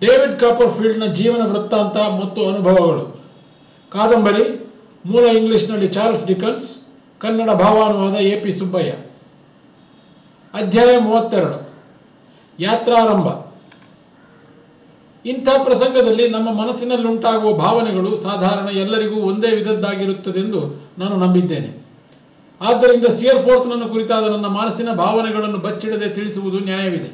David ಕಾಪರ್ಫೀಲ್ಡ್ನ ಜೀವನ ವೃತ್ತಾಂತ ಮತ್ತು ಅನುಭವಗಳು ಕಾದಂಬರಿ ಮೂಲ ಇಂಗ್ಲಿಷ್ನಲ್ಲಿ ಚಾರ್ಲ್ಸ್ ಡಿಕನ್ಸ್ ಕನ್ನಡ ಭಾವಾನುವಾದ ಎ ಪಿ ಸುಬ್ಬಯ್ಯ ಅಧ್ಯಾಯ ಮೂವತ್ತೆರಡು ಯಾತ್ರಾರಂಭ ಇಂಥ ಪ್ರಸಂಗದಲ್ಲಿ ನಮ್ಮ ಮನಸ್ಸಿನಲ್ಲುಂಟಾಗುವ ಭಾವನೆಗಳು ಸಾಧಾರಣ ಎಲ್ಲರಿಗೂ ಒಂದೇ ವಿಧದ್ದಾಗಿರುತ್ತದೆಂದು ನಾನು ನಂಬಿದ್ದೇನೆ ಆದ್ದರಿಂದ ಸ್ಟಿಯರ್ ಫೋರ್ತ್ನನ್ನು ಕುರಿತಾದ ನನ್ನ ಮನಸ್ಸಿನ ಭಾವನೆಗಳನ್ನು ಬಚ್ಚಿಡದೆ ತಿಳಿಸುವುದು ನ್ಯಾಯವಿದೆ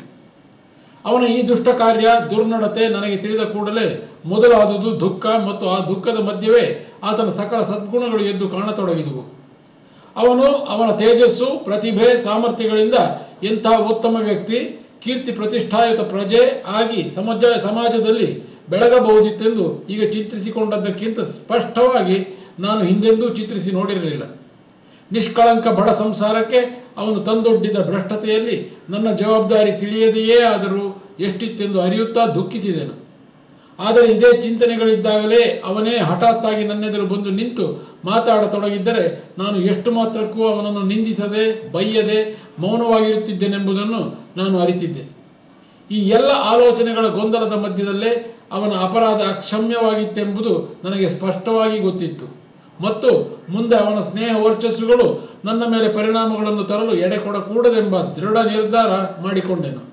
ಅವನ ಈ ದುಷ್ಟ ಕಾರ್ಯ ದುರ್ನಡತೆ ನನಗೆ ತಿಳಿದ ಕೂಡಲೇ ಮೊದಲಾದುದು ದುಃಖ ಮತ್ತು ಆ ದುಃಖದ ಮಧ್ಯವೇ ಆತನ ಸಕಲ ಸದ್ಗುಣಗಳು ಎದ್ದು ಕಾಣತೊಡಗಿದವು ಅವನು ಅವನ ತೇಜಸ್ಸು ಪ್ರತಿಭೆ ಸಾಮರ್ಥ್ಯಗಳಿಂದ ಎಂಥ ಉತ್ತಮ ವ್ಯಕ್ತಿ ಕೀರ್ತಿ ಪ್ರತಿಷ್ಠಾಯುತ ಪ್ರಜೆ ಆಗಿ ಸಮಾಜ ಸಮಾಜದಲ್ಲಿ ಬೆಳಗಬಹುದಿತ್ತೆಂದು ಈಗ ಚಿತ್ರಿಸಿಕೊಂಡದ್ದಕ್ಕಿಂತ ಸ್ಪಷ್ಟವಾಗಿ ನಾನು ಹಿಂದೆಂದೂ ಚಿತ್ರಿಸಿ ನೋಡಿರಲಿಲ್ಲ ನಿಷ್ಕಳಂಕ ಬಡ ಸಂಸಾರಕ್ಕೆ ಅವನು ತಂದೊಡ್ಡಿದ ಭ್ರಷ್ಟತೆಯಲ್ಲಿ ನನ್ನ ಜವಾಬ್ದಾರಿ ತಿಳಿಯದೆಯೇ ಆದರೂ ಎಷ್ಟಿತ್ತೆಂದು ಅರಿಯುತ್ತಾ ದುಃಖಿಸಿದೆನು ಆದರೆ ಇದೇ ಚಿಂತನೆಗಳಿದ್ದಾಗಲೇ ಅವನೇ ಹಠಾತ್ತಾಗಿ ನನ್ನೆದುರು ಬಂದು ನಿಂತು ಮಾತಾಡತೊಡಗಿದ್ದರೆ ನಾನು ಎಷ್ಟು ಮಾತ್ರಕ್ಕೂ ಅವನನ್ನು ನಿಂದಿಸದೆ ಬೈಯದೆ ಮೌನವಾಗಿರುತ್ತಿದ್ದೇನೆಂಬುದನ್ನು ನಾನು ಅರಿತಿದ್ದೆ ಈ ಎಲ್ಲ ಆಲೋಚನೆಗಳ ಗೊಂದಲದ ಮಧ್ಯದಲ್ಲೇ ಅವನ ಅಪರಾಧ ಅಕ್ಷಮ್ಯವಾಗಿತ್ತೆಂಬುದು ನನಗೆ ಸ್ಪಷ್ಟವಾಗಿ ಗೊತ್ತಿತ್ತು ಮತ್ತು ಮುಂದೆ ಅವನ ಸ್ನೇಹ ವರ್ಚಸ್ಸುಗಳು ನನ್ನ ಮೇಲೆ ಪರಿಣಾಮಗಳನ್ನು ತರಲು ಎಡೆ ಕೊಡಕೂಡದೆಂಬ ದೃಢ ನಿರ್ಧಾರ ಮಾಡಿಕೊಂಡೆನು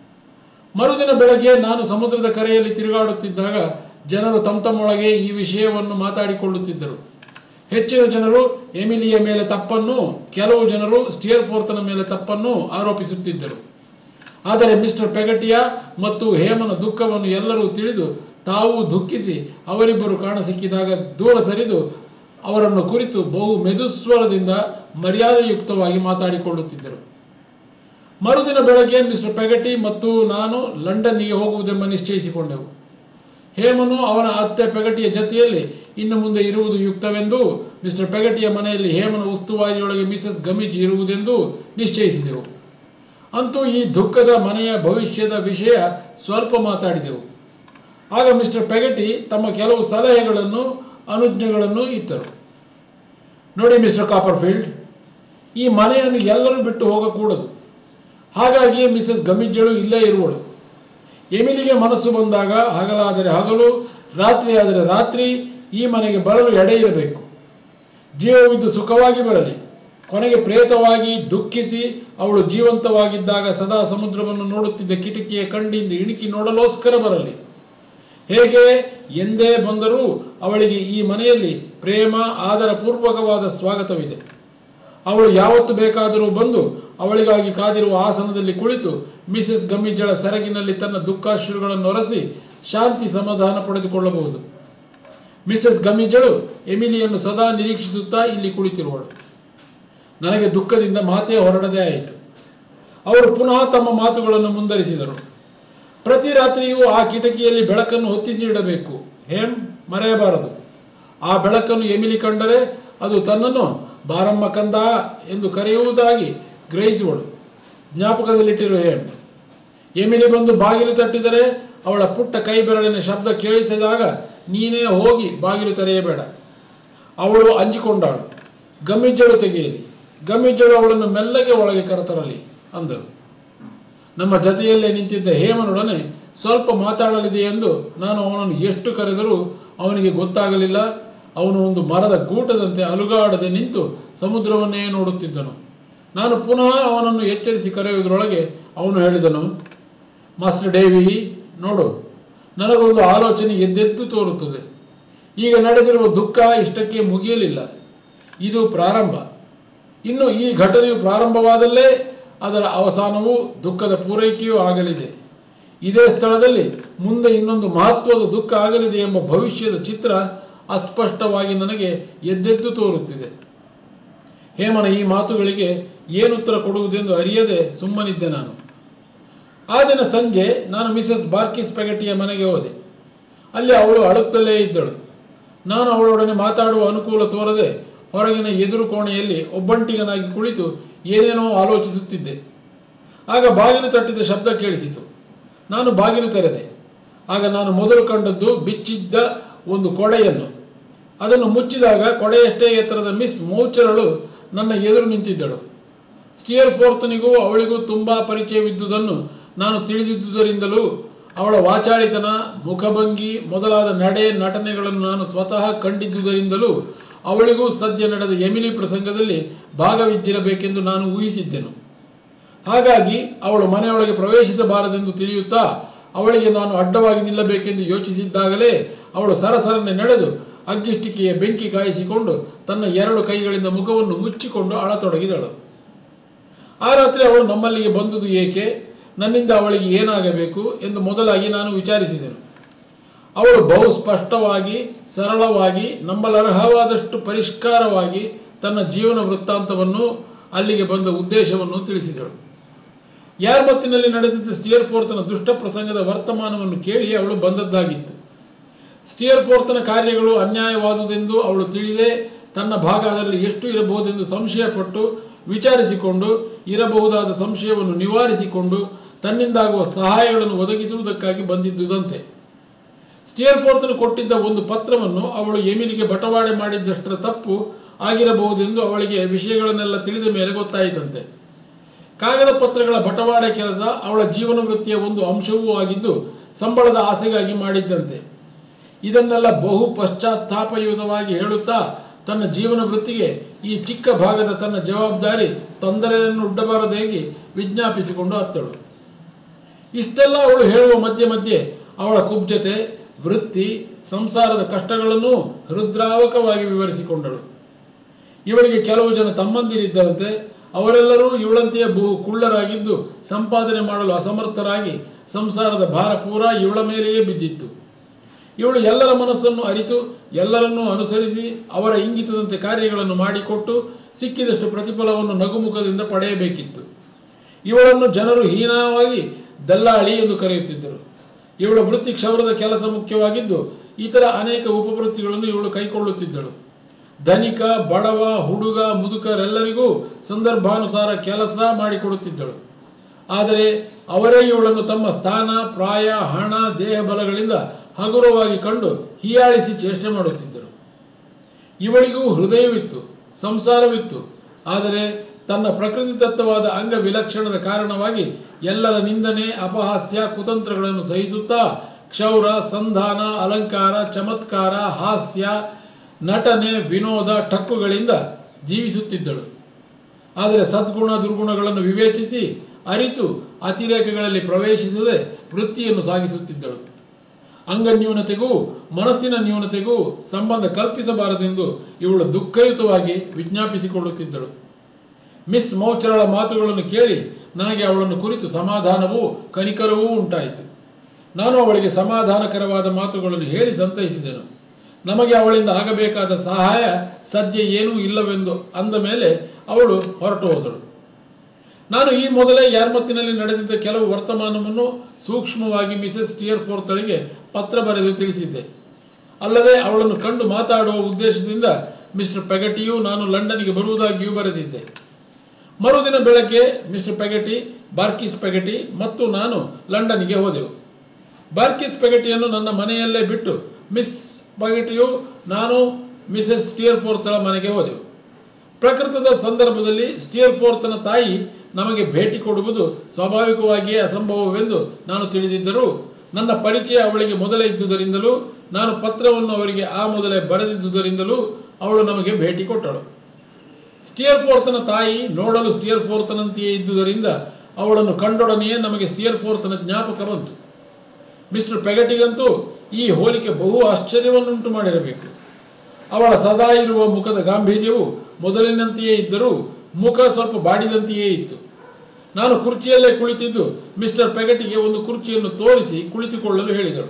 ಮರುದಿನ ಬೆಳಗ್ಗೆ ನಾನು ಸಮುದ್ರದ ಕರೆಯಲ್ಲಿ ತಿರುಗಾಡುತ್ತಿದ್ದಾಗ ಜನರು ತಮ್ಮ ತಮ್ಮೊಳಗೆ ಈ ವಿಷಯವನ್ನು ಮಾತಾಡಿಕೊಳ್ಳುತ್ತಿದ್ದರು ಹೆಚ್ಚಿನ ಜನರು ಎಮಿಲಿಯ ಮೇಲೆ ತಪ್ಪನ್ನು ಕೆಲವು ಜನರು ಸ್ಟಿಯರ್ ಫೋರ್ತನ ಮೇಲೆ ತಪ್ಪನ್ನು ಆರೋಪಿಸುತ್ತಿದ್ದರು ಆದರೆ ಮಿಸ್ಟರ್ ಪೆಗಟಿಯಾ ಮತ್ತು ಹೇಮನ ದುಃಖವನ್ನು ಎಲ್ಲರೂ ತಿಳಿದು ತಾವು ದುಃಖಿಸಿ ಅವರಿಬ್ಬರು ಕಾಣಸಿಕ್ಕಿದಾಗ ದೂರ ಸರಿದು ಅವರನ್ನು ಕುರಿತು ಬಹು ಮೆದುಸ್ವರದಿಂದ ಮರ್ಯಾದೆಯುಕ್ತವಾಗಿ ಮಾತಾಡಿಕೊಳ್ಳುತ್ತಿದ್ದರು ಮರುದಿನ ಬೆಳಗ್ಗೆ ಮಿಸ್ಟರ್ ಪೆಗಟಿ ಮತ್ತು ನಾನು ಲಂಡನ್ನಿಗೆ ಹೋಗುವುದೆಂಬ ನಿಶ್ಚಯಿಸಿಕೊಂಡೆವು ಹೇಮನು ಅವನ ಅತ್ತೆ ಪೆಗಟಿಯ ಜತೆಯಲ್ಲಿ ಇನ್ನು ಮುಂದೆ ಇರುವುದು ಯುಕ್ತವೆಂದು ಮಿಸ್ಟರ್ ಪೆಗಟಿಯ ಮನೆಯಲ್ಲಿ ಹೇಮನ ಉಸ್ತುವಾರಿಯೊಳಗೆ ಮಿಸಸ್ ಗಮೀಜ್ ಇರುವುದೆಂದು ನಿಶ್ಚಯಿಸಿದೆವು ಅಂತೂ ಈ ದುಃಖದ ಮನೆಯ ಭವಿಷ್ಯದ ವಿಷಯ ಸ್ವಲ್ಪ ಮಾತಾಡಿದೆವು ಆಗ ಮಿಸ್ಟರ್ ಪೆಗಟಿ ತಮ್ಮ ಕೆಲವು ಸಲಹೆಗಳನ್ನು ಅನುಜ್ಞೆಗಳನ್ನು ಇತ್ತರು ನೋಡಿ ಮಿಸ್ಟರ್ ಕಾಪರ್ಫೀಲ್ಡ್ ಈ ಮನೆಯನ್ನು ಎಲ್ಲರೂ ಬಿಟ್ಟು ಹೋಗಕೂಡದು ಹಾಗಾಗಿ ಮಿಸಸ್ ಗಮಿಜ್ಜಳು ಇಲ್ಲೇ ಇರುವಳು ಎಮಿಲಿಗೆ ಮನಸ್ಸು ಬಂದಾಗ ಹಗಲಾದರೆ ಹಗಲು ರಾತ್ರಿ ಆದರೆ ರಾತ್ರಿ ಈ ಮನೆಗೆ ಬರಲು ಎಡೆ ಇರಬೇಕು ಜೀವವಿದ್ದು ಸುಖವಾಗಿ ಬರಲಿ ಕೊನೆಗೆ ಪ್ರೇತವಾಗಿ ದುಃಖಿಸಿ ಅವಳು ಜೀವಂತವಾಗಿದ್ದಾಗ ಸದಾ ಸಮುದ್ರವನ್ನು ನೋಡುತ್ತಿದ್ದ ಕಿಟಕಿಯ ಕಂಡಿಂದ ಇಣುಕಿ ನೋಡಲೋಸ್ಕರ ಬರಲಿ ಹೇಗೆ ಎಂದೇ ಬಂದರೂ ಅವಳಿಗೆ ಈ ಮನೆಯಲ್ಲಿ ಪ್ರೇಮ ಆದರ ಪೂರ್ವಕವಾದ ಸ್ವಾಗತವಿದೆ ಅವಳು ಯಾವತ್ತು ಬೇಕಾದರೂ ಬಂದು ಅವಳಿಗಾಗಿ ಕಾದಿರುವ ಆಸನದಲ್ಲಿ ಕುಳಿತು ಮಿಸೆಸ್ ಗಮ್ಮಿಜ್ಜಳ ಸೆರಗಿನಲ್ಲಿ ತನ್ನ ದುಃಖಾಶ್ರುಗಳನ್ನು ಒರೆಸಿ ಶಾಂತಿ ಸಮಾಧಾನ ಪಡೆದುಕೊಳ್ಳಬಹುದು ಮಿಸೆಸ್ ಗಮ್ಮಿಜ್ಜಳು ಎಮಿಲಿಯನ್ನು ಸದಾ ನಿರೀಕ್ಷಿಸುತ್ತಾ ಇಲ್ಲಿ ಕುಳಿತಿರುವಳು ನನಗೆ ದುಃಖದಿಂದ ಮಾತೇ ಹೊರಡದೇ ಆಯಿತು ಅವರು ಪುನಃ ತಮ್ಮ ಮಾತುಗಳನ್ನು ಮುಂದರಿಸಿದರು ಪ್ರತಿ ರಾತ್ರಿಯೂ ಆ ಕಿಟಕಿಯಲ್ಲಿ ಬೆಳಕನ್ನು ಹೊತ್ತಿಸಿ ಇಡಬೇಕು ಹೇಮ್ ಮರೆಯಬಾರದು ಆ ಬೆಳಕನ್ನು ಎಮಿಲಿ ಕಂಡರೆ ಅದು ತನ್ನನ್ನು ಬಾರಮ್ಮ ಕಂದ ಎಂದು ಕರೆಯುವುದಾಗಿ ಗ್ರಹಿಸುವಳು ಜ್ಞಾಪಕದಲ್ಲಿಟ್ಟಿರು ಹೇಮ್ ಎಮಿಲಿ ಬಂದು ಬಾಗಿಲು ತಟ್ಟಿದರೆ ಅವಳ ಪುಟ್ಟ ಕೈ ಬೆರಳಿನ ಶಬ್ದ ಕೇಳಿಸಿದಾಗ ನೀನೇ ಹೋಗಿ ಬಾಗಿಲು ತೆರೆಯಬೇಡ ಅವಳು ಅಂಜಿಕೊಂಡಾಳು ಗಮ್ಮಿಜ್ಜಳು ತೆಗೆಯಲಿ ಗಮ್ಮಿಜ್ಜಳು ಅವಳನ್ನು ಮೆಲ್ಲಗೆ ಒಳಗೆ ಕರೆತರಲಿ ಅಂದರು ನಮ್ಮ ಜತೆಯಲ್ಲೇ ನಿಂತಿದ್ದ ಹೇಮನೊಡನೆ ಸ್ವಲ್ಪ ಮಾತಾಡಲಿದೆ ಎಂದು ನಾನು ಅವನನ್ನು ಎಷ್ಟು ಕರೆದರೂ ಅವನಿಗೆ ಗೊತ್ತಾಗಲಿಲ್ಲ ಅವನು ಒಂದು ಮರದ ಗೂಟದಂತೆ ಅಲುಗಾಡದೆ ನಿಂತು ಸಮುದ್ರವನ್ನೇ ನೋಡುತ್ತಿದ್ದನು ನಾನು ಪುನಃ ಅವನನ್ನು ಎಚ್ಚರಿಸಿ ಕರೆಯುವುದರೊಳಗೆ ಅವನು ಹೇಳಿದನು ಮಾಸ್ಟರ್ ಡೇವಿ ನೋಡು ನನಗೊಂದು ಆಲೋಚನೆ ಎದ್ದೆದ್ದು ತೋರುತ್ತದೆ ಈಗ ನಡೆದಿರುವ ದುಃಖ ಇಷ್ಟಕ್ಕೆ ಮುಗಿಯಲಿಲ್ಲ ಇದು ಪ್ರಾರಂಭ ಇನ್ನು ಈ ಘಟನೆಯು ಪ್ರಾರಂಭವಾದಲ್ಲೇ ಅದರ ಅವಸಾನವೂ ದುಃಖದ ಪೂರೈಕೆಯೂ ಆಗಲಿದೆ ಇದೇ ಸ್ಥಳದಲ್ಲಿ ಮುಂದೆ ಇನ್ನೊಂದು ಮಹತ್ವದ ದುಃಖ ಆಗಲಿದೆ ಎಂಬ ಭವಿಷ್ಯದ ಚಿತ್ರ ಅಸ್ಪಷ್ಟವಾಗಿ ನನಗೆ ಎದ್ದೆದ್ದು ತೋರುತ್ತಿದೆ ಹೇಮನ ಈ ಮಾತುಗಳಿಗೆ ಏನುತ್ತರ ಕೊಡುವುದೆಂದು ಅರಿಯದೆ ಸುಮ್ಮನಿದ್ದೆ ನಾನು ಆ ದಿನ ಸಂಜೆ ನಾನು ಮಿಸಸ್ ಬಾರ್ಕಿಸ್ ಪೆಗಟಿಯ ಮನೆಗೆ ಹೋದೆ ಅಲ್ಲಿ ಅವಳು ಅಳುತ್ತಲೇ ಇದ್ದಳು ನಾನು ಅವಳೊಡನೆ ಮಾತಾಡುವ ಅನುಕೂಲ ತೋರದೆ ಹೊರಗಿನ ಎದುರು ಕೋಣೆಯಲ್ಲಿ ಒಬ್ಬಂಟಿಗನಾಗಿ ಕುಳಿತು ಏನೇನೋ ಆಲೋಚಿಸುತ್ತಿದ್ದೆ ಆಗ ಬಾಗಿಲು ತಟ್ಟಿದ ಶಬ್ದ ಕೇಳಿಸಿತು ನಾನು ಬಾಗಿಲು ತೆರೆದೆ ಆಗ ನಾನು ಮೊದಲು ಕಂಡದ್ದು ಬಿಚ್ಚಿದ್ದ ಒಂದು ಕೊಡೆಯನ್ನು ಅದನ್ನು ಮುಚ್ಚಿದಾಗ ಕೊಡೆಯಷ್ಟೇ ಎತ್ತರದ ಮಿಸ್ ಮೌಚರಳು ನನ್ನ ಎದುರು ನಿಂತಿದ್ದಳು ಸ್ಟಿಯರ್ ಫೋರ್ತನಿಗೂ ಅವಳಿಗೂ ತುಂಬ ಪರಿಚಯವಿದ್ದುದನ್ನು ನಾನು ತಿಳಿದಿದ್ದುದರಿಂದಲೂ ಅವಳ ವಾಚಾಳಿತನ ಮುಖಭಂಗಿ ಮೊದಲಾದ ನಡೆ ನಟನೆಗಳನ್ನು ನಾನು ಸ್ವತಃ ಕಂಡಿದ್ದುದರಿಂದಲೂ ಅವಳಿಗೂ ಸದ್ಯ ನಡೆದ ಎಮಿಲಿ ಪ್ರಸಂಗದಲ್ಲಿ ಭಾಗವಿದ್ದಿರಬೇಕೆಂದು ನಾನು ಊಹಿಸಿದ್ದೆನು ಹಾಗಾಗಿ ಅವಳು ಮನೆಯೊಳಗೆ ಪ್ರವೇಶಿಸಬಾರದೆಂದು ತಿಳಿಯುತ್ತಾ ಅವಳಿಗೆ ನಾನು ಅಡ್ಡವಾಗಿ ನಿಲ್ಲಬೇಕೆಂದು ಯೋಚಿಸಿದ್ದಾಗಲೇ ಅವಳು ಸರಸರನೆ ನಡೆದು ಅಗ್ಗಿಷ್ಟಿಕೆಯ ಬೆಂಕಿ ಕಾಯಿಸಿಕೊಂಡು ತನ್ನ ಎರಡು ಕೈಗಳಿಂದ ಮುಖವನ್ನು ಮುಚ್ಚಿಕೊಂಡು ಅಳತೊಡಗಿದಳು ಆ ರಾತ್ರಿ ಅವಳು ನಮ್ಮಲ್ಲಿಗೆ ಬಂದುದು ಏಕೆ ನನ್ನಿಂದ ಅವಳಿಗೆ ಏನಾಗಬೇಕು ಎಂದು ಮೊದಲಾಗಿ ನಾನು ವಿಚಾರಿಸಿದೆನು ಅವಳು ಬಹು ಸ್ಪಷ್ಟವಾಗಿ ಸರಳವಾಗಿ ನಂಬಲರ್ಹವಾದಷ್ಟು ಪರಿಷ್ಕಾರವಾಗಿ ತನ್ನ ಜೀವನ ವೃತ್ತಾಂತವನ್ನು ಅಲ್ಲಿಗೆ ಬಂದ ಉದ್ದೇಶವನ್ನು ತಿಳಿಸಿದಳು ಯಾರ್ಮತ್ತಿನಲ್ಲಿ ನಡೆದಿದ್ದ ಸ್ಟಿಯರ್ ಫೋರ್ತನ ದುಷ್ಟ ಪ್ರಸಂಗದ ವರ್ತಮಾನವನ್ನು ಕೇಳಿ ಅವಳು ಬಂದದ್ದಾಗಿತ್ತು ಸ್ಟಿಯರ್ ಫೋರ್ತನ ಕಾರ್ಯಗಳು ಅನ್ಯಾಯವಾದುದೆಂದು ಅವಳು ತಿಳಿದೇ ತನ್ನ ಭಾಗ ಅದರಲ್ಲಿ ಎಷ್ಟು ಇರಬಹುದೆಂದು ಸಂಶಯಪಟ್ಟು ವಿಚಾರಿಸಿಕೊಂಡು ಇರಬಹುದಾದ ಸಂಶಯವನ್ನು ನಿವಾರಿಸಿಕೊಂಡು ತನ್ನಿಂದಾಗುವ ಸಹಾಯಗಳನ್ನು ಒದಗಿಸುವುದಕ್ಕಾಗಿ ಬಂದಿದ್ದುದಂತೆ ಸ್ಟಿಯರ್ ಫೋರ್ತನು ಕೊಟ್ಟಿದ್ದ ಒಂದು ಪತ್ರವನ್ನು ಅವಳು ಎಮಿಲಿಗೆ ಬಟವಾಡೆ ಮಾಡಿದ್ದಷ್ಟರ ತಪ್ಪು ಆಗಿರಬಹುದೆಂದು ಅವಳಿಗೆ ವಿಷಯಗಳನ್ನೆಲ್ಲ ತಿಳಿದ ಮೇಲೆ ಗೊತ್ತಾಯಿತಂತೆ ಕಾಗದ ಪತ್ರಗಳ ಬಟವಾಡೆ ಕೆಲಸ ಅವಳ ಜೀವನ ವೃತ್ತಿಯ ಒಂದು ಅಂಶವೂ ಆಗಿದ್ದು ಸಂಬಳದ ಆಸೆಗಾಗಿ ಮಾಡಿದ್ದಂತೆ ಇದನ್ನೆಲ್ಲ ಬಹು ಪಶ್ಚಾತ್ತಾಪಯುತವಾಗಿ ಹೇಳುತ್ತಾ ತನ್ನ ಜೀವನ ವೃತ್ತಿಗೆ ಈ ಚಿಕ್ಕ ಭಾಗದ ತನ್ನ ಜವಾಬ್ದಾರಿ ತೊಂದರೆಯನ್ನು ಉಡ್ಡಬಾರದಾಗಿ ವಿಜ್ಞಾಪಿಸಿಕೊಂಡು ಅತ್ತಳು ಇಷ್ಟೆಲ್ಲ ಅವಳು ಹೇಳುವ ಮಧ್ಯೆ ಮಧ್ಯೆ ಅವಳ ಕುಬ್ಜತೆ ವೃತ್ತಿ ಸಂಸಾರದ ಕಷ್ಟಗಳನ್ನು ಹೃದ್ರಾವಕವಾಗಿ ವಿವರಿಸಿಕೊಂಡಳು ಇವಳಿಗೆ ಕೆಲವು ಜನ ತಮ್ಮಂದಿರಿದ್ದರಂತೆ ಅವರೆಲ್ಲರೂ ಇವಳಂತೆಯೇ ಬಹು ಕುಳ್ಳರಾಗಿದ್ದು ಸಂಪಾದನೆ ಮಾಡಲು ಅಸಮರ್ಥರಾಗಿ ಸಂಸಾರದ ಭಾರ ಪೂರಾ ಇವಳ ಮೇಲೆಯೇ ಬಿದ್ದಿತ್ತು ಇವಳು ಎಲ್ಲರ ಮನಸ್ಸನ್ನು ಅರಿತು ಎಲ್ಲರನ್ನೂ ಅನುಸರಿಸಿ ಅವರ ಇಂಗಿತದಂತೆ ಕಾರ್ಯಗಳನ್ನು ಮಾಡಿಕೊಟ್ಟು ಸಿಕ್ಕಿದಷ್ಟು ಪ್ರತಿಫಲವನ್ನು ನಗುಮುಖದಿಂದ ಪಡೆಯಬೇಕಿತ್ತು ಇವಳನ್ನು ಜನರು ಹೀನವಾಗಿ ದಲ್ಲಾಳಿ ಎಂದು ಕರೆಯುತ್ತಿದ್ದರು ಇವಳ ವೃತ್ತಿ ಕ್ಷೌರದ ಕೆಲಸ ಮುಖ್ಯವಾಗಿದ್ದು ಇತರ ಅನೇಕ ಉಪವೃತ್ತಿಗಳನ್ನು ಇವಳು ಕೈಕೊಳ್ಳುತ್ತಿದ್ದಳು ಧನಿಕ ಬಡವ ಹುಡುಗ ಮುದುಕರೆಲ್ಲರಿಗೂ ಸಂದರ್ಭಾನುಸಾರ ಕೆಲಸ ಮಾಡಿಕೊಡುತ್ತಿದ್ದಳು ಆದರೆ ಅವರೇ ಇವಳನ್ನು ತಮ್ಮ ಸ್ಥಾನ ಪ್ರಾಯ ಹಣ ದೇಹ ಬಲಗಳಿಂದ ಹಗುರವಾಗಿ ಕಂಡು ಹೀಯಾಳಿಸಿ ಚೇಷ್ಟೆ ಮಾಡುತ್ತಿದ್ದರು ಇವಳಿಗೂ ಹೃದಯವಿತ್ತು ಸಂಸಾರವಿತ್ತು ಆದರೆ ತನ್ನ ಪ್ರಕೃತಿದತ್ತವಾದ ಅಂಗ ವಿಲಕ್ಷಣದ ಕಾರಣವಾಗಿ ಎಲ್ಲರ ನಿಂದನೆ ಅಪಹಾಸ್ಯ ಕುತಂತ್ರಗಳನ್ನು ಸಹಿಸುತ್ತಾ ಕ್ಷೌರ ಸಂಧಾನ ಅಲಂಕಾರ ಚಮತ್ಕಾರ ಹಾಸ್ಯ ನಟನೆ ವಿನೋದ ಟಕ್ಕುಗಳಿಂದ ಜೀವಿಸುತ್ತಿದ್ದಳು ಆದರೆ ಸದ್ಗುಣ ದುರ್ಗುಣಗಳನ್ನು ವಿವೇಚಿಸಿ ಅರಿತು ಅತಿರೇಕಗಳಲ್ಲಿ ಪ್ರವೇಶಿಸದೆ ವೃತ್ತಿಯನ್ನು ಸಾಗಿಸುತ್ತಿದ್ದಳು ಅಂಗನ್ಯೂನತೆಗೂ ಮನಸ್ಸಿನ ನ್ಯೂನತೆಗೂ ಸಂಬಂಧ ಕಲ್ಪಿಸಬಾರದೆಂದು ಇವಳು ದುಃಖಯುತವಾಗಿ ವಿಜ್ಞಾಪಿಸಿಕೊಳ್ಳುತ್ತಿದ್ದಳು ಮಿಸ್ ಮೌಚರಳ ಮಾತುಗಳನ್ನು ಕೇಳಿ ನನಗೆ ಅವಳನ್ನು ಕುರಿತು ಸಮಾಧಾನವೂ ಕನಿಕರವೂ ಉಂಟಾಯಿತು ನಾನು ಅವಳಿಗೆ ಸಮಾಧಾನಕರವಾದ ಮಾತುಗಳನ್ನು ಹೇಳಿ ಸಂತೈಸಿದೆನು ನಮಗೆ ಅವಳಿಂದ ಆಗಬೇಕಾದ ಸಹಾಯ ಸದ್ಯ ಏನೂ ಇಲ್ಲವೆಂದು ಅಂದ ಮೇಲೆ ಅವಳು ಹೊರಟು ಹೋದಳು ನಾನು ಈ ಮೊದಲೇ ಯಾರ್ಮತ್ತಿನಲ್ಲಿ ನಡೆದಿದ್ದ ಕೆಲವು ವರ್ತಮಾನವನ್ನು ಸೂಕ್ಷ್ಮವಾಗಿ ಮಿಸೆಸ್ ಟಿಯರ್ ಫೋರ್ತಳಿಗೆ ಪತ್ರ ಬರೆದು ತಿಳಿಸಿದ್ದೆ ಅಲ್ಲದೆ ಅವಳನ್ನು ಕಂಡು ಮಾತಾಡುವ ಉದ್ದೇಶದಿಂದ ಮಿಸ್ಟರ್ ಪೆಗಟಿಯು ನಾನು ಲಂಡನ್ನಿಗೆ ಬರುವುದಾಗಿಯೂ ಬರೆದಿದ್ದೆ ಮರುದಿನ ಬೆಳಗ್ಗೆ ಮಿಸ್ಟರ್ ಪೆಗಟಿ ಬಾರ್ಕಿಸ್ ಪೆಗಟಿ ಮತ್ತು ನಾನು ಲಂಡನ್ನಿಗೆ ಹೋದೆವು ಬಾರ್ಕಿಸ್ ಪೆಗಟಿಯನ್ನು ನನ್ನ ಮನೆಯಲ್ಲೇ ಬಿಟ್ಟು ಮಿಸ್ ಪೆಗಟಿಯು ನಾನು ಮಿಸೆಸ್ ಸ್ಟಿಯರ್ ಫೋರ್ತಳ ಮನೆಗೆ ಹೋದೆವು ಪ್ರಕೃತದ ಸಂದರ್ಭದಲ್ಲಿ ಸ್ಟಿಯರ್ ಫೋರ್ತನ ತಾಯಿ ನಮಗೆ ಭೇಟಿ ಕೊಡುವುದು ಸ್ವಾಭಾವಿಕವಾಗಿಯೇ ಅಸಂಭವವೆಂದು ನಾನು ತಿಳಿದಿದ್ದರೂ ನನ್ನ ಪರಿಚಯ ಅವಳಿಗೆ ಮೊದಲೇ ಇದ್ದುದರಿಂದಲೂ ನಾನು ಪತ್ರವನ್ನು ಅವರಿಗೆ ಆ ಮೊದಲೇ ಬರೆದಿದ್ದುದರಿಂದಲೂ ಅವಳು ನಮಗೆ ಭೇಟಿ ಕೊಟ್ಟಳು ಸ್ಟಿಯರ್ ಫೋರ್ತನ ತಾಯಿ ನೋಡಲು ಸ್ಟಿಯರ್ ಫೋರ್ತನಂತೆಯೇ ಇದ್ದುದರಿಂದ ಅವಳನ್ನು ಕಂಡೊಡನೆಯೇ ನಮಗೆ ಸ್ಟಿಯರ್ ಫೋರ್ತನ ಜ್ಞಾಪಕ ಬಂತು ಮಿಸ್ಟರ್ ಪೆಗಟಿಗಂತೂ ಈ ಹೋಲಿಕೆ ಬಹು ಆಶ್ಚರ್ಯವನ್ನುಂಟು ಮಾಡಿರಬೇಕು ಅವಳ ಸದಾ ಇರುವ ಮುಖದ ಗಾಂಭೀರ್ಯವು ಮೊದಲಿನಂತೆಯೇ ಇದ್ದರೂ ಮುಖ ಸ್ವಲ್ಪ ಬಾಡಿದಂತೆಯೇ ಇತ್ತು ನಾನು ಕುರ್ಚಿಯಲ್ಲೇ ಕುಳಿತಿದ್ದು ಮಿಸ್ಟರ್ ಪೆಗಟಿಗೆ ಒಂದು ಕುರ್ಚಿಯನ್ನು ತೋರಿಸಿ ಕುಳಿತುಕೊಳ್ಳಲು ಹೇಳಿದಳು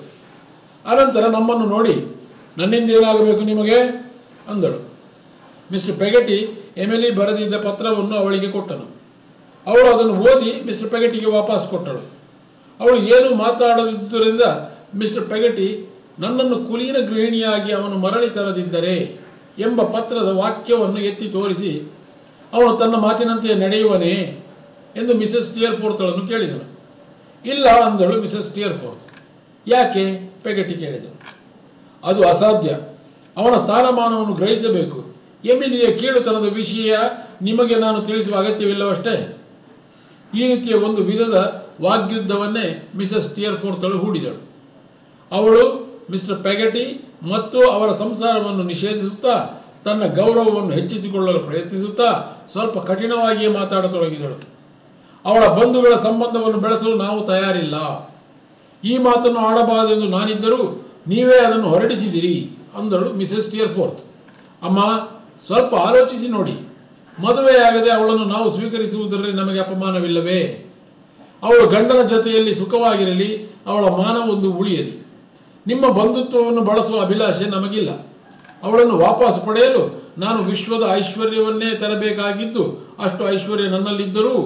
ಅನಂತರ ನಮ್ಮನ್ನು ನೋಡಿ ನನ್ನಿಂದ ಏನಾಗಬೇಕು ನಿಮಗೆ ಅಂದಳು ಮಿಸ್ಟರ್ ಪೆಗಟಿ ಎಮಿಲಿ ಬರೆದಿದ್ದ ಪತ್ರವನ್ನು ಅವಳಿಗೆ ಕೊಟ್ಟನು ಅವಳು ಅದನ್ನು ಓದಿ ಮಿಸ್ಟರ್ ಪೆಗಟಿಗೆ ವಾಪಸ್ ಕೊಟ್ಟಳು ಅವಳು ಏನು ಮಾತಾಡದಿದ್ದುದರಿಂದ ಮಿಸ್ಟರ್ ಪೆಗಟಿ ನನ್ನನ್ನು ಕುಲೀನ ಗೃಹಿಣಿಯಾಗಿ ಅವನು ಮರಳಿ ತರದಿದ್ದರೆ ಎಂಬ ಪತ್ರದ ವಾಕ್ಯವನ್ನು ಎತ್ತಿ ತೋರಿಸಿ ಅವನು ತನ್ನ ಮಾತಿನಂತೆ ನಡೆಯುವನೇ ಎಂದು ಮಿಸೆಸ್ ಟಿಯರ್ ಫೋರ್ತಳನ್ನು ಕೇಳಿದನು ಇಲ್ಲ ಅಂದಳು ಮಿಸೆಸ್ ಟಿಯರ್ ಫೋರ್ತ್ ಯಾಕೆ ಪೆಗಟಿ ಕೇಳಿದಳು ಅದು ಅಸಾಧ್ಯ ಅವನ ಸ್ಥಾನಮಾನವನ್ನು ಗ್ರಹಿಸಬೇಕು ಎಮಿಲಿಯ ಕೀಳುತನದ ವಿಷಯ ನಿಮಗೆ ನಾನು ತಿಳಿಸುವ ಅಗತ್ಯವಿಲ್ಲವಷ್ಟೇ ಈ ರೀತಿಯ ಒಂದು ವಿಧದ ವಾಗ್ಯುದ್ಧವನ್ನೇ ಮಿಸಸ್ ಟಿಯರ್ಫೋರ್ತಳು ಹೂಡಿದಳು ಅವಳು ಮಿಸ್ಟರ್ ಪೆಗಟಿ ಮತ್ತು ಅವರ ಸಂಸಾರವನ್ನು ನಿಷೇಧಿಸುತ್ತಾ ತನ್ನ ಗೌರವವನ್ನು ಹೆಚ್ಚಿಸಿಕೊಳ್ಳಲು ಪ್ರಯತ್ನಿಸುತ್ತಾ ಸ್ವಲ್ಪ ಕಠಿಣವಾಗಿಯೇ ಮಾತಾಡತೊಡಗಿದಳು ಅವಳ ಬಂಧುಗಳ ಸಂಬಂಧವನ್ನು ಬೆಳೆಸಲು ನಾವು ತಯಾರಿಲ್ಲ ಈ ಮಾತನ್ನು ಆಡಬಾರದೆಂದು ನಾನಿದ್ದರೂ ನೀವೇ ಅದನ್ನು ಹೊರಡಿಸಿದಿರಿ ಅಂದಳು ಮಿಸೆಸ್ ಟಿಯರ್ಫೋರ್ತ್ ಅಮ್ಮ ಸ್ವಲ್ಪ ಆಲೋಚಿಸಿ ನೋಡಿ ಮದುವೆಯಾಗದೆ ಅವಳನ್ನು ನಾವು ಸ್ವೀಕರಿಸುವುದರಲ್ಲಿ ನಮಗೆ ಅಪಮಾನವಿಲ್ಲವೇ ಅವಳು ಗಂಡನ ಜೊತೆಯಲ್ಲಿ ಸುಖವಾಗಿರಲಿ ಅವಳ ಮಾನವೊಂದು ಉಳಿಯಲಿ ನಿಮ್ಮ ಬಂಧುತ್ವವನ್ನು ಬಳಸುವ ಅಭಿಲಾಷೆ ನಮಗಿಲ್ಲ ಅವಳನ್ನು ವಾಪಸ್ ಪಡೆಯಲು ನಾನು ವಿಶ್ವದ ಐಶ್ವರ್ಯವನ್ನೇ ತರಬೇಕಾಗಿದ್ದು ಅಷ್ಟು ಐಶ್ವರ್ಯ ನನ್ನಲ್ಲಿದ್ದರೂ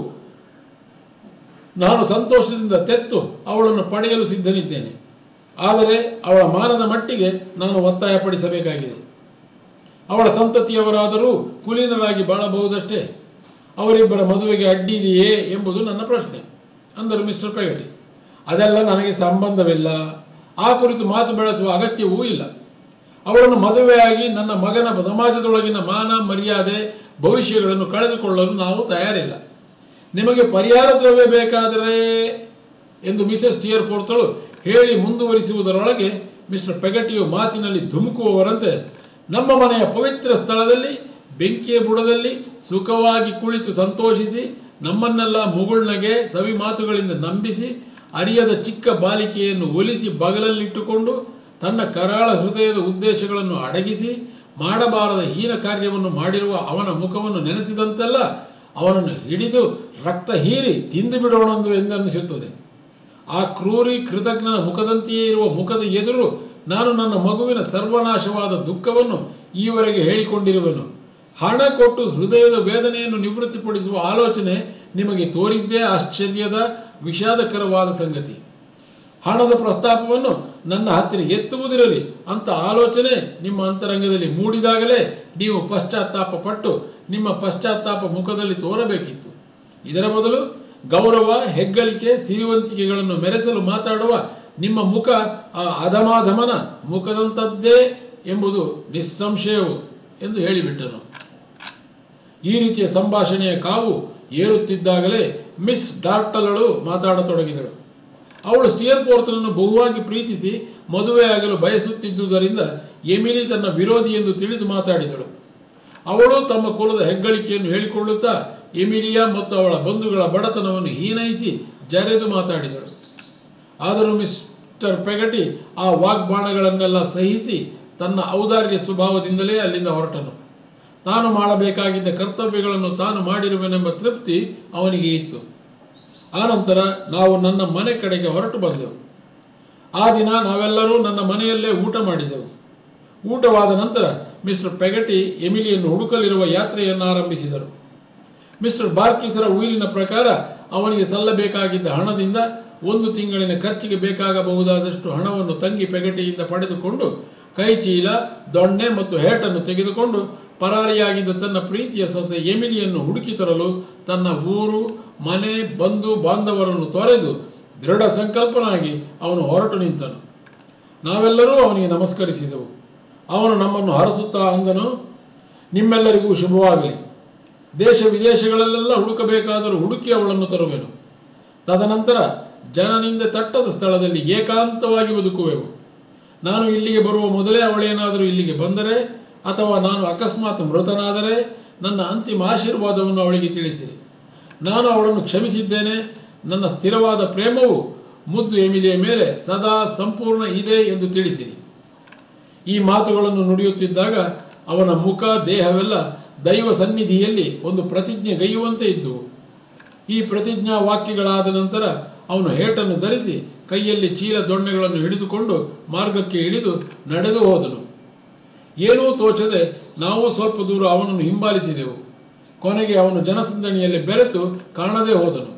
ನಾನು ಸಂತೋಷದಿಂದ ತೆತ್ತು ಅವಳನ್ನು ಪಡೆಯಲು ಸಿದ್ಧನಿದ್ದೇನೆ ಆದರೆ ಅವಳ ಮಾನದ ಮಟ್ಟಿಗೆ ನಾನು ಒತ್ತಾಯಪಡಿಸಬೇಕಾಗಿದೆ ಅವಳ ಸಂತತಿಯವರಾದರೂ ಕುಲೀನರಾಗಿ ಬಾಳಬಹುದಷ್ಟೇ ಅವರಿಬ್ಬರ ಮದುವೆಗೆ ಅಡ್ಡಿದೆಯೇ ಎಂಬುದು ನನ್ನ ಪ್ರಶ್ನೆ ಅಂದರು ಮಿಸ್ಟರ್ ಪೆಗಟಿ ಅದೆಲ್ಲ ನನಗೆ ಸಂಬಂಧವಿಲ್ಲ ಆ ಕುರಿತು ಮಾತು ಬೆಳೆಸುವ ಅಗತ್ಯವೂ ಇಲ್ಲ ಅವಳನ್ನು ಮದುವೆಯಾಗಿ ನನ್ನ ಮಗನ ಸಮಾಜದೊಳಗಿನ ಮಾನ ಮರ್ಯಾದೆ ಭವಿಷ್ಯಗಳನ್ನು ಕಳೆದುಕೊಳ್ಳಲು ನಾವು ತಯಾರಿಲ್ಲ ನಿಮಗೆ ಪರಿಹಾರ ದ್ರವ್ಯ ಬೇಕಾದರೆ ಎಂದು ಮಿಸೆಸ್ ಟಿಯರ್ಫೋರ್ತಳು ಹೇಳಿ ಮುಂದುವರಿಸುವುದರೊಳಗೆ ಮಿಸ್ಟರ್ ಪೆಗಟಿಯು ಮಾತಿನಲ್ಲಿ ಧುಮುಕುವವರಂತೆ ನಮ್ಮ ಮನೆಯ ಪವಿತ್ರ ಸ್ಥಳದಲ್ಲಿ ಬೆಂಕಿಯ ಬುಡದಲ್ಲಿ ಸುಖವಾಗಿ ಕುಳಿತು ಸಂತೋಷಿಸಿ ನಮ್ಮನ್ನೆಲ್ಲ ಮುಗುಳ್ನಗೆ ಸವಿ ಮಾತುಗಳಿಂದ ನಂಬಿಸಿ ಅರಿಯದ ಚಿಕ್ಕ ಬಾಲಿಕೆಯನ್ನು ಒಲಿಸಿ ಬಗಲಲ್ಲಿಟ್ಟುಕೊಂಡು ತನ್ನ ಕರಾಳ ಹೃದಯದ ಉದ್ದೇಶಗಳನ್ನು ಅಡಗಿಸಿ ಮಾಡಬಾರದ ಹೀನ ಕಾರ್ಯವನ್ನು ಮಾಡಿರುವ ಅವನ ಮುಖವನ್ನು ನೆನೆಸಿದಂತೆಲ್ಲ ಅವನನ್ನು ಹಿಡಿದು ರಕ್ತ ಹೀರಿ ತಿಂದು ಬಿಡೋಣಂದು ಎಂದನ್ನಿಸುತ್ತದೆ ಆ ಕ್ರೂರಿ ಕೃತಜ್ಞನ ಮುಖದಂತೆಯೇ ಇರುವ ಮುಖದ ಎದುರು ನಾನು ನನ್ನ ಮಗುವಿನ ಸರ್ವನಾಶವಾದ ದುಃಖವನ್ನು ಈವರೆಗೆ ಹೇಳಿಕೊಂಡಿರುವೆನು ಹಣ ಕೊಟ್ಟು ಹೃದಯದ ವೇದನೆಯನ್ನು ನಿವೃತ್ತಿಪಡಿಸುವ ಆಲೋಚನೆ ನಿಮಗೆ ತೋರಿದ್ದೇ ಆಶ್ಚರ್ಯದ ವಿಷಾದಕರವಾದ ಸಂಗತಿ ಹಣದ ಪ್ರಸ್ತಾಪವನ್ನು ನನ್ನ ಹತ್ತಿರ ಎತ್ತುವುದಿರಲಿ ಅಂತ ಆಲೋಚನೆ ನಿಮ್ಮ ಅಂತರಂಗದಲ್ಲಿ ಮೂಡಿದಾಗಲೇ ನೀವು ಪಶ್ಚಾತ್ತಾಪ ಪಟ್ಟು ನಿಮ್ಮ ಪಶ್ಚಾತ್ತಾಪ ಮುಖದಲ್ಲಿ ತೋರಬೇಕಿತ್ತು ಇದರ ಬದಲು ಗೌರವ ಹೆಗ್ಗಳಿಕೆ ಸಿರಿವಂತಿಕೆಗಳನ್ನು ಮೆರೆಸಲು ಮಾತಾಡುವ ನಿಮ್ಮ ಮುಖ ಆ ಅಧಮಾಧಮನ ಮುಖದಂಥದ್ದೇ ಎಂಬುದು ನಿಸ್ಸಂಶಯವು ಎಂದು ಹೇಳಿಬಿಟ್ಟನು ಈ ರೀತಿಯ ಸಂಭಾಷಣೆಯ ಕಾವು ಏರುತ್ತಿದ್ದಾಗಲೇ ಮಿಸ್ ಡಾರ್ಟಲಳು ಮಾತಾಡತೊಡಗಿದಳು ಅವಳು ಸ್ಟಿಯರ್ಫೋರ್ತನನ್ನು ಬಹುವಾಗಿ ಪ್ರೀತಿಸಿ ಮದುವೆಯಾಗಲು ಬಯಸುತ್ತಿದ್ದುದರಿಂದ ಎಮಿಲಿ ತನ್ನ ವಿರೋಧಿ ಎಂದು ತಿಳಿದು ಮಾತಾಡಿದಳು ಅವಳು ತಮ್ಮ ಕುಲದ ಹೆಗ್ಗಳಿಕೆಯನ್ನು ಹೇಳಿಕೊಳ್ಳುತ್ತಾ ಎಮಿಲಿಯಾ ಮತ್ತು ಅವಳ ಬಂಧುಗಳ ಬಡತನವನ್ನು ಹೀನೈಸಿ ಜರೆದು ಮಾತಾಡಿದಳು ಆದರೂ ಮಿಸ್ಟರ್ ಪೆಗಟಿ ಆ ವಾಗ್ಬಾಣಗಳನ್ನೆಲ್ಲ ಸಹಿಸಿ ತನ್ನ ಔದಾರ್ಯ ಸ್ವಭಾವದಿಂದಲೇ ಅಲ್ಲಿಂದ ಹೊರಟನು ತಾನು ಮಾಡಬೇಕಾಗಿದ್ದ ಕರ್ತವ್ಯಗಳನ್ನು ತಾನು ಮಾಡಿರುವೆನೆಂಬ ತೃಪ್ತಿ ಅವನಿಗೆ ಇತ್ತು ಆನಂತರ ನಾವು ನನ್ನ ಮನೆ ಕಡೆಗೆ ಹೊರಟು ಬಂದೆವು ಆ ದಿನ ನಾವೆಲ್ಲರೂ ನನ್ನ ಮನೆಯಲ್ಲೇ ಊಟ ಮಾಡಿದೆವು ಊಟವಾದ ನಂತರ ಮಿಸ್ಟರ್ ಪೆಗಟಿ ಎಮಿಲಿಯನ್ನು ಹುಡುಕಲಿರುವ ಯಾತ್ರೆಯನ್ನು ಆರಂಭಿಸಿದರು ಮಿಸ್ಟರ್ ಬಾರ್ಕಿಸರ ಉಯಿಲಿನ ಪ್ರಕಾರ ಅವನಿಗೆ ಸಲ್ಲಬೇಕಾಗಿದ್ದ ಹಣದಿಂದ ಒಂದು ತಿಂಗಳಿನ ಖರ್ಚಿಗೆ ಬೇಕಾಗಬಹುದಾದಷ್ಟು ಹಣವನ್ನು ತಂಗಿ ಪೆಗಟಿಯಿಂದ ಪಡೆದುಕೊಂಡು ಕೈಚೀಲ ದೊಣ್ಣೆ ಮತ್ತು ಹೇಟನ್ನು ತೆಗೆದುಕೊಂಡು ಪರಾರಿಯಾಗಿದ್ದ ತನ್ನ ಪ್ರೀತಿಯ ಸೊಸೆ ಎಮಿಲಿಯನ್ನು ಹುಡುಕಿ ತರಲು ತನ್ನ ಊರು ಮನೆ ಬಂಧು ಬಾಂಧವರನ್ನು ತೊರೆದು ದೃಢ ಸಂಕಲ್ಪನಾಗಿ ಅವನು ಹೊರಟು ನಿಂತನು ನಾವೆಲ್ಲರೂ ಅವನಿಗೆ ನಮಸ್ಕರಿಸಿದೆವು ಅವನು ನಮ್ಮನ್ನು ಹರಸುತ್ತಾ ಅಂದನು ನಿಮ್ಮೆಲ್ಲರಿಗೂ ಶುಭವಾಗಲಿ ದೇಶ ವಿದೇಶಗಳಲ್ಲೆಲ್ಲ ಹುಡುಕಬೇಕಾದರೂ ಹುಡುಕಿ ಅವಳನ್ನು ತರುವೆನು ತದನಂತರ ಜನನಿಂದ ತಟ್ಟದ ಸ್ಥಳದಲ್ಲಿ ಏಕಾಂತವಾಗಿ ಬದುಕುವೆವು ನಾನು ಇಲ್ಲಿಗೆ ಬರುವ ಮೊದಲೇ ಅವಳೇನಾದರೂ ಇಲ್ಲಿಗೆ ಬಂದರೆ ಅಥವಾ ನಾನು ಅಕಸ್ಮಾತ್ ಮೃತನಾದರೆ ನನ್ನ ಅಂತಿಮ ಆಶೀರ್ವಾದವನ್ನು ಅವಳಿಗೆ ತಿಳಿಸಿರಿ ನಾನು ಅವಳನ್ನು ಕ್ಷಮಿಸಿದ್ದೇನೆ ನನ್ನ ಸ್ಥಿರವಾದ ಪ್ರೇಮವು ಮುದ್ದು ಎಮಿಲಿಯ ಮೇಲೆ ಸದಾ ಸಂಪೂರ್ಣ ಇದೆ ಎಂದು ತಿಳಿಸಿರಿ ಈ ಮಾತುಗಳನ್ನು ನುಡಿಯುತ್ತಿದ್ದಾಗ ಅವನ ಮುಖ ದೇಹವೆಲ್ಲ ದೈವ ಸನ್ನಿಧಿಯಲ್ಲಿ ಒಂದು ಪ್ರತಿಜ್ಞೆ ಗೈಯುವಂತೆ ಇದ್ದುವು ಈ ಪ್ರತಿಜ್ಞಾ ವಾಕ್ಯಗಳಾದ ನಂತರ ಅವನು ಹೇಟನ್ನು ಧರಿಸಿ ಕೈಯಲ್ಲಿ ಚೀಲ ದೊಣ್ಣೆಗಳನ್ನು ಹಿಡಿದುಕೊಂಡು ಮಾರ್ಗಕ್ಕೆ ಇಳಿದು ನಡೆದು ಹೋದನು ಏನೂ ತೋಚದೆ ನಾವು ಸ್ವಲ್ಪ ದೂರ ಅವನನ್ನು ಹಿಂಬಾಲಿಸಿದೆವು ಕೊನೆಗೆ ಅವನು ಜನಸಂದಣಿಯಲ್ಲಿ ಬೆರೆತು ಕಾಣದೇ ಹೋದನು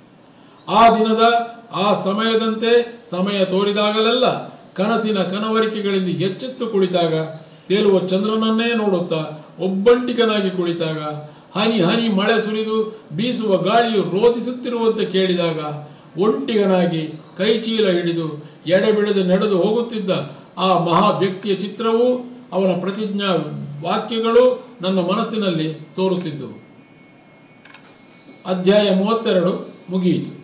ಆ ದಿನದ ಆ ಸಮಯದಂತೆ ಸಮಯ ತೋರಿದಾಗಲೆಲ್ಲ ಕನಸಿನ ಕನವರಿಕೆಗಳಿಂದ ಎಚ್ಚೆತ್ತು ಕುಳಿತಾಗ ತೇಲುವ ಚಂದ್ರನನ್ನೇ ನೋಡುತ್ತಾ ಒಬ್ಬಂಟಿಗನಾಗಿ ಕುಳಿತಾಗ ಹನಿ ಹನಿ ಮಳೆ ಸುರಿದು ಬೀಸುವ ಗಾಳಿಯು ರೋಧಿಸುತ್ತಿರುವಂತೆ ಕೇಳಿದಾಗ ಒಂಟಿಗನಾಗಿ ಕೈಚೀಲ ಹಿಡಿದು ಎಡೆಬಿಡದೆ ನಡೆದು ಹೋಗುತ್ತಿದ್ದ ಆ ಮಹಾ ವ್ಯಕ್ತಿಯ ಚಿತ್ರವೂ ಅವನ ಪ್ರತಿಜ್ಞಾ ವಾಕ್ಯಗಳು ನನ್ನ ಮನಸ್ಸಿನಲ್ಲಿ ತೋರುತ್ತಿದ್ದವು ಅಧ್ಯಾಯ ಮೂವತ್ತೆರಡು ಮುಗಿಯಿತು